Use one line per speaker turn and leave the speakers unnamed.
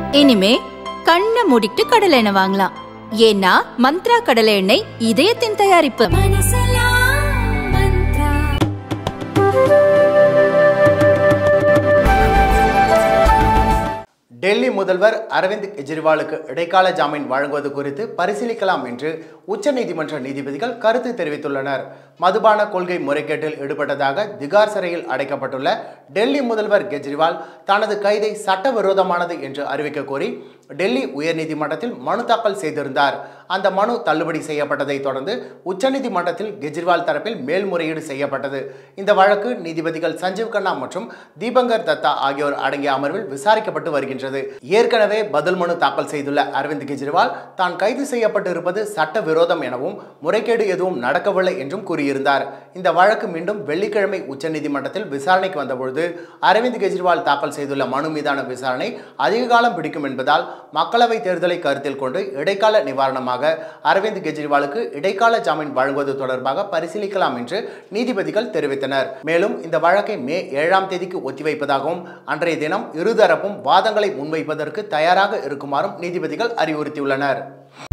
இனிமே கண்ணை மூடிட்டு கடலை எண்ணெய் வாங்கலாம் ஏன்னா மந்த்ரா கடலை எண்ணெய் இதயத்தின் தயாரிப்பு
டெல்லி முதல்வர் அரவிந்த் கெஜ்ரிவாலுக்கு இடைக்கால ஜாமீன் வழங்குவது குறித்து பரிசீலிக்கலாம் என்று உச்சநீதிமன்ற நீதிபதிகள் கருத்து தெரிவித்துள்ளனர் மதுபான கொள்கை முறைகேட்டில் ஈடுபட்டதாக திகார் சிறையில் அடைக்கப்பட்டுள்ள டெல்லி முதல்வர் கெஜ்ரிவால் தனது கைதை சட்டவிரோதமானது என்று அறிவிக்க கோரி டெல்லி உயர்நீதிமன்றத்தில் மனு தாக்கல் செய்திருந்தார் அந்த மனு தள்ளுபடி செய்யப்பட்டதை தொடர்ந்து உச்சநீதிமன்றத்தில் கெஜ்ரிவால் தரப்பில் மேல்முறையீடு செய்யப்பட்டது இந்த வழக்கு நீதிபதிகள் சஞ்சீவ் கண்ணா மற்றும் தீபங்கர் தத்தா ஆகியோர் அடங்கிய அமர்வில் விசாரிக்கப்பட்டு வருகின்றது ஏற்கனவே பதில் மனு தாக்கல் செய்துள்ள அரவிந்த் கெஜ்ரிவால் தான் கைது செய்யப்பட்டு இருப்பது சட்டவிரோதம் எனவும் முறைகேடு எதுவும் நடக்கவில்லை என்றும் கூறியிருந்தார் இந்த வழக்கு மீண்டும் வெள்ளிக்கிழமை உச்சநீதிமன்றத்தில் விசாரணைக்கு வந்தபொழுது அரவிந்த் கெஜ்ரிவால் தாக்கல் செய்துள்ள மனு மீதான விசாரணை அதிக காலம் பிடிக்கும் என்பதால் மக்களவை தேர்தலை கருத்தில் கொண்டு இடைக்கால நிவாரணமாக அரவிந்த் கெஜ்ரிவாலுக்கு இடைக்கால ஜாமீன் வழங்குவது தொடர்பாக பரிசீலிக்கலாம் என்று நீதிபதிகள் தெரிவித்தனர் மேலும் இந்த வழக்கை மே ஏழாம் தேதிக்கு ஒத்திவைப்பதாகவும் அன்றைய தினம் இருதரப்பும் வாதங்களை முன்வைப்பதற்கு தயாராக இருக்குமாறும் நீதிபதிகள் அறிவுறுத்தியுள்ளனர்